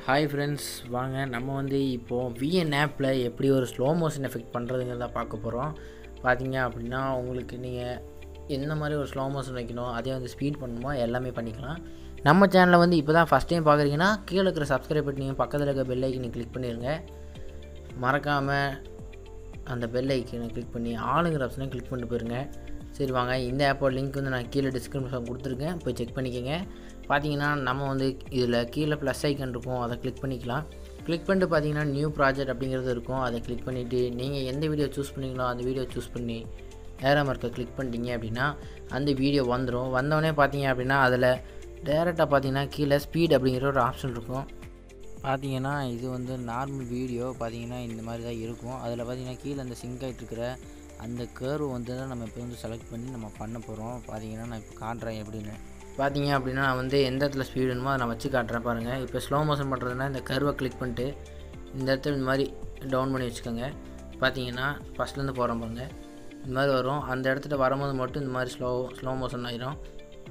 hi friends வாங்க நம்ம வந்து இப்போது விஎன் ஆப்பில் எப்படி ஒரு ஸ்லோ மோஷன் எஃபெக்ட் பண்ணுறதுங்கிறத பார்க்க போகிறோம் பார்த்தீங்க அப்படின்னா உங்களுக்கு நீங்கள் எந்த மாதிரி ஒரு ஸ்லோ மோஷன் வைக்கணும் அதே வந்து ஸ்பீட் பண்ணணுமோ எல்லாமே பண்ணிக்கலாம் நம்ம சேனலை வந்து இப்போ தான் ஃபஸ்ட் டைம் பார்க்குறீங்கன்னா கீழே இருக்கிற சப்ஸ்கிரைப் பண்ணி பக்கத்தில் இருக்க பெல் ஐக்கனை கிளிக் பண்ணிடுங்க மறக்காமல் அந்த பெல் ஐக்கனை கிளிக் பண்ணி ஆளுங்கிற ஆப்ஷனை கிளிக் பண்ணிட்டு போயிருங்க சரி வாங்க இந்த ஆப்போட லிங்க் வந்து நான் கீழே டிஸ்கிரிப்ஷன் கொடுத்துருக்கேன் போய் செக் பண்ணிக்கோங்க பார்த்தீங்கன்னா நம்ம வந்து இதில் கீழே ப்ளஸ் ஐக்கன் இருக்கும் அதை கிளிக் பண்ணிக்கலாம் கிளிக் பண்ணிட்டு பார்த்தீங்கன்னா நியூ ப்ராஜெக்ட் அப்படிங்கிறது இருக்கும் அதை கிளிக் பண்ணிவிட்டு நீங்கள் எந்த வீடியோ சூஸ் பண்ணீங்களோ அந்த வீடியோ சூஸ் பண்ணி ஏரோ மார்க்கை கிளிக் பண்ணிட்டீங்க அப்படின்னா அந்த வீடியோ வந்துடும் வந்தோடனே பார்த்தீங்க அப்படின்னா அதில் டேரெக்டாக பார்த்தீங்கன்னா கீழே ஸ்பீட் அப்படிங்கிற ஒரு ஆப்ஷன் இருக்கும் பார்த்தீங்கன்னா இது வந்து நார்மல் வீடியோ பார்த்தீங்கன்னா இந்த மாதிரி தான் இருக்கும் அதில் பார்த்தீங்கன்னா கீழே அந்த சிங்க் ஆகிட்டு இருக்கிற அந்த கேர்வ் வந்து தான் நம்ம இப்போ வந்து செலக்ட் பண்ணி நம்ம பண்ண போகிறோம் பார்த்தீங்கன்னா நான் இப்போ காட்டுறேன் எப்படின்னு பார்த்தீங்க அப்படின்னா நான் வந்து எந்த இடத்துல ஸ்பீடு வேணுமோ அதை நான் வச்சு காட்டுறேன் பாருங்கள் இப்போ ஸ்லோ மோஷன் பண்ணுறதுனா இந்த கர்வை கிளிக் பண்ணிட்டு இந்த இடத்துல இந்த மாதிரி டவுன் பண்ணி வச்சுக்கோங்க பார்த்தீங்கன்னா ஃபஸ்ட்லேருந்து போகிறோம் பாருங்கள் இந்த மாதிரி வரும் அந்த இடத்துல வரும்போது மட்டும் இந்த மாதிரி ஸ்லோ ஸ்லோ மோஷன் ஆயிரும்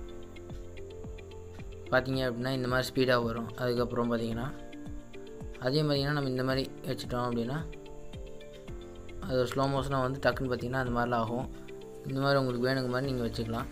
பார்த்தீங்க அப்படின்னா இந்த மாதிரி ஸ்பீடாக வரும் அதுக்கப்புறம் பார்த்தீங்கன்னா அதே மாதிரிங்கன்னா நம்ம இந்த மாதிரி வச்சுட்டோம் அப்படின்னா அது ஒரு ஸ்லோ மோஷனாக வந்து டக்குன்னு பார்த்தீங்கன்னா அந்த மாதிரிலாம் ஆகும் இந்த மாதிரி உங்களுக்கு வேணுங்க மாதிரி நீங்கள் வச்சுக்கலாம்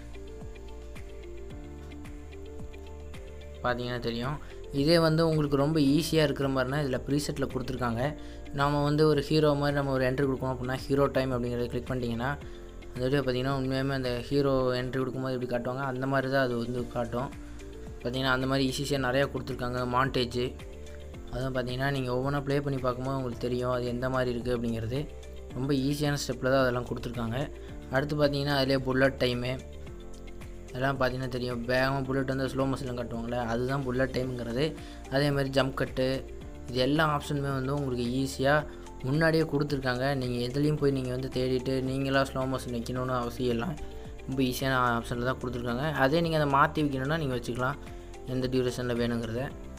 பார்த்தீங்கன்னா தெரியும் இதே வந்து உங்களுக்கு ரொம்ப ஈஸியாக இருக்கிற மாதிரினா இதில் ப்ரீசெட்டில் கொடுத்துருக்காங்க நம்ம வந்து ஒரு ஹீரோ மாதிரி நம்ம ஒரு என்ட்ரி கொடுக்கணும் அப்படின்னா ஹீரோ டைம் அப்படிங்கிறத கிளிக் பண்ணிட்டீங்கன்னா அந்த வீடியோ பார்த்தீங்கன்னா உண்மையுமே அந்த ஹீரோ என்ட்ரி கொடுக்கும்போது எப்படி காட்டுவாங்க அந்த மாதிரி தான் அது வந்து காட்டும் பார்த்தீங்கன்னா அந்த மாதிரி ஈஸியாக நிறையா கொடுத்துருக்காங்க மாண்டேஜ் அதுவும் பார்த்தீங்கன்னா நீங்கள் ஒவ்வொன்றா ப்ளே பண்ணி பார்க்கும்போது உங்களுக்கு தெரியும் அது எந்த மாதிரி இருக்குது அப்படிங்கிறது ரொம்ப ஈஸியான ஸ்டெப்பில் தான் அதெல்லாம் கொடுத்துருக்காங்க அடுத்து பார்த்தீங்கன்னா அதிலே புல்லட் டைமு அதெல்லாம் பார்த்தீங்கன்னா தெரியும் வேகமாக புல்லட் வந்து ஸ்லோ மோஷனில் கட்டுவாங்களே அதுதான் புல்லட் டைமுங்கிறது அதே மாதிரி ஜம்ப் கட்டு இது எல்லா ஆப்ஷனுமே வந்து உங்களுக்கு ஈஸியாக முன்னாடியே கொடுத்துருக்காங்க நீங்கள் எதுலேயும் போய் நீங்கள் வந்து தேடிட்டு நீங்களாக ஸ்லோ மோஷன் வைக்கணும்னு அவசியம் இல்லை ரொம்ப ஈஸியான ஆப்ஷனில் தான் கொடுத்துருக்காங்க அதே நீங்கள் அதை மாற்றி வைக்கணும்னா நீங்கள் வச்சுக்கலாம் எந்த டியூரேஷனில் வேணுங்கிறத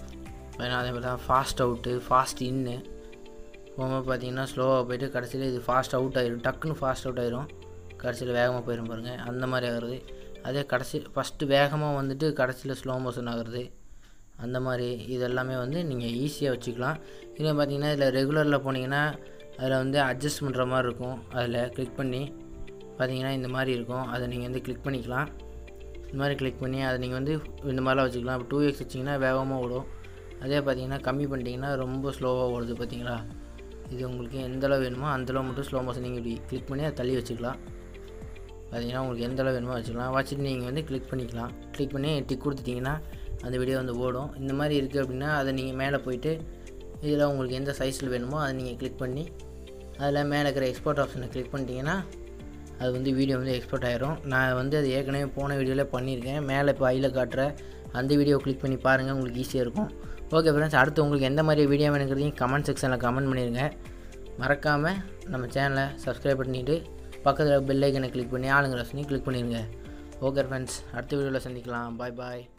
அதே மாதிரி தான் ஃபாஸ்ட் அவுட்டு ஃபாஸ்ட் இன்னு போகும்போது பார்த்தீங்கன்னா ஸ்லோவாக போயிட்டு கடைசியில் இது ஃபாஸ்ட் அவுட் ஆயிரும் டக்குன்னு ஃபாஸ்ட் அவுட் ஆயிரும் கடைசியில் வேகமாக போயிடும் பாருங்கள் அந்த மாதிரி ஆகுறது அதே கடைசி ஃபஸ்ட்டு வேகமாக வந்துட்டு கடைசியில் ஸ்லோ மோஷன் ஆகுறது அந்த மாதிரி இதெல்லாமே வந்து நீங்கள் ஈஸியாக வச்சுக்கலாம் இதே பார்த்தீங்கன்னா இதில் ரெகுலரில் போனீங்கன்னா அதில் வந்து அட்ஜஸ்ட் பண்ணுற மாதிரி இருக்கும் அதில் கிளிக் பண்ணி பார்த்தீங்கன்னா இந்த மாதிரி இருக்கும் அதை நீங்கள் வந்து கிளிக் பண்ணிக்கலாம் இந்த மாதிரி கிளிக் பண்ணி அதை நீங்கள் வந்து இந்த மாதிரிலாம் வச்சுக்கலாம் இப்போ டூ எக்ஸ் வச்சிங்கன்னா வேகமாக ஓடும் அதே பார்த்தீங்கன்னா கம்மி பண்ணிட்டீங்கன்னா ரொம்ப ஸ்லோவாக ஓடுது பார்த்தீங்களா இது உங்களுக்கு எந்தளவு வேணுமோ அந்தளவு மட்டும் ஸ்லோ மோஷன் நீங்கள் இப்படி கிளிக் பண்ணி அதை தள்ளி வச்சுக்கலாம் பார்த்தீங்கன்னா உங்களுக்கு எந்த அளவு வேணுமோ வச்சுக்கலாம் வச்சுட்டு நீங்கள் வந்து கிளிக் பண்ணிக்கலாம் கிளிக் பண்ணி டிக் கொடுத்துட்டிங்கன்னா அந்த வீடியோ வந்து ஓடும் இந்த மாதிரி இருக்குது அப்படின்னா அதை நீங்கள் மேலே போயிட்டு இதில் உங்களுக்கு எந்த சைஸில் வேணுமோ அதை நீங்கள் கிளிக் பண்ணி அதில் மேலே இருக்கிற எக்ஸ்போர்ட் ஆப்ஷனை கிளிக் பண்ணிட்டீங்கன்னா அது வந்து வீடியோ வந்து எக்ஸ்போர்ட் ஆயிரும் நான் வந்து அது ஏற்கனவே போன வீடியோவில் பண்ணியிருக்கேன் மேலே இப்போ ஐயில் காட்டுற அந்த வீடியோ கிளிக் பண்ணி பாருங்கள் உங்களுக்கு ஈஸியாக இருக்கும் ஓகே ஃப்ரெண்ட்ஸ் அடுத்து உங்களுக்கு எந்த மாதிரி வீடியோ வேணுங்கிறதையும் கமெண்ட் செக்ஷனில் கமெண்ட் பண்ணிடுங்க மறக்காமல் நம்ம சேனலை சப்ஸ்கிரைப் பண்ணிவிட்டு பக்கத்தில் பெல் ஐக்கனை கிளிக் பண்ணி ஆளுங்கிற ஆப்ஷனையும் கிளிக் பண்ணிடுங்க ஓகே ஃப்ரெண்ட்ஸ் அடுத்த வீடியோவில் சந்திக்கலாம் பாய் பாய்